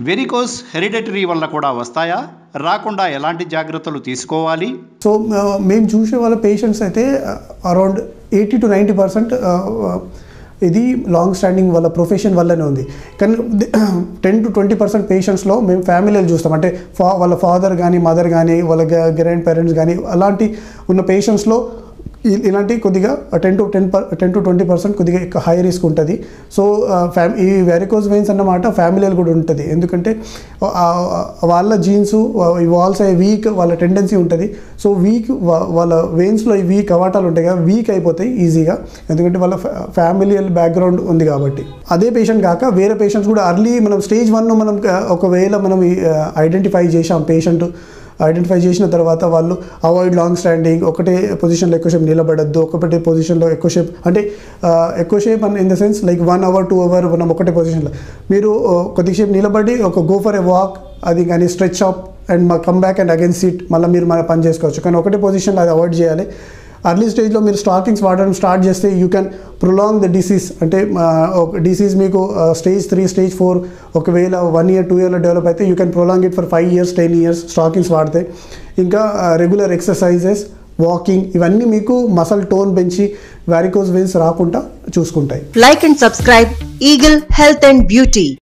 Varicose hereditary వల్ల కూడా వస్తాయా రాకుండా ఎలాంటి జాగ్రత్తలు తీసుకోవాలి సో ఆ, మేము చూసే వాళ్ళ పేషెంట్స్ అయితే around eighty to ninety percent ఇది లాంగ్ స్టాండింగ్ వాళ్ళ ప్రొఫెషన్ వల్లనే ఉంది కానీ టెన్ టు ట్వంటీ పర్సెంట్ పేషెంట్స్లో మేము ఫ్యామిలీలు చూస్తాం అంటే ఫా వాళ్ళ ఫాదర్ కానీ మదర్ కానీ వాళ్ళ గ్రాండ్ పేరెంట్స్ కానీ అలాంటి ఉన్న పేషెంట్స్లో ఇ- ఇలాంటి కొద్దిగా ten to ten per ten to twenty percent కొద్దిగా ఎక్కువ హై రిస్క్ ఉంటుంది సో ఫ్యామ్ ఈ వెరికోజ్ వెయిన్స్ అన్నమాట ఫ్యామిలీలు కూడా ఉంటుంది ఎందుకంటే ఆ- ఆ- వాళ్ళ జీన్స్ ఇవాల్స్ అయ్యే వీక్ వాళ్ళ టెండెన్సీ ఉంటుంది సో వీక్ వాళ్ళ వెయిన్స్లో ఈ వీక్ కవాటాలు ఉంటాయి కదా వీక్ అయిపోతాయి ఈజీగా ఎందుకంటే వాళ్ళ ఫ్యామిలియల్ బ్యాక్గ్రౌండ్ ఉంది కాబట్టి అదే పేషెంట్ కాక వేరే పేషెంట్స్ కూడా అర్లీ మనం స్టేజ్ వన్ మనం ఆ, ఒకవేళ మనం ఐడెంటిఫై చేసాం పేషెంట్ ఐడెంటిఫై చేసిన తర్వాత వాళ్ళు అవాయిడ్ లాంగ్ స్టాండింగ్ ఒకటే పొజిషన్లో ఎక్కువసేపు నిలబడద్దు ఒకటే పొజిషన్లో ఎక్కువసేపు అంటే ఆ, ఎక్కువసేపు in the sense like one hour two hour మనం ఒకటే పొజిషన్లో మీరు ఆ, కొద్దిసేపు నిలబడి ఒక గో ఫర్ ఎ వాక్ అది కానీ స్ట్రెచ్ అప్ అండ్ మా come back and again seat మళ్ళీ మీరు మన పని చేసుకోవచ్చు కానీ ఒకటే పొజిషన్లో అది అవాయిడ్ చేయాలి అర్లీ స్టేజ్లో మీరు స్టాకింగ్స్ వాడడం స్టార్ట్ చేస్తే you can prolong the disease అంటే డిసీజ్ మీకు స్టేజ్ త్రీ స్టేజ్ ఫోర్ ఒకవేళ వన్ ఇయర్ టూ ఇయర్లో డెవలప్ అయితే you can prolong it for five years ten years stockings వాడితే ఇంకా రెగ్యులర్ ఎక్సర్సైజెస్ వాకింగ్ ఇవన్నీ మీకు మసల్ టోన్ పెంచి వ్యారికోజ్ వెయిన్స్ రాకుండా చూసుకుంటాయి Like and subscribe Eagle Health and Beauty.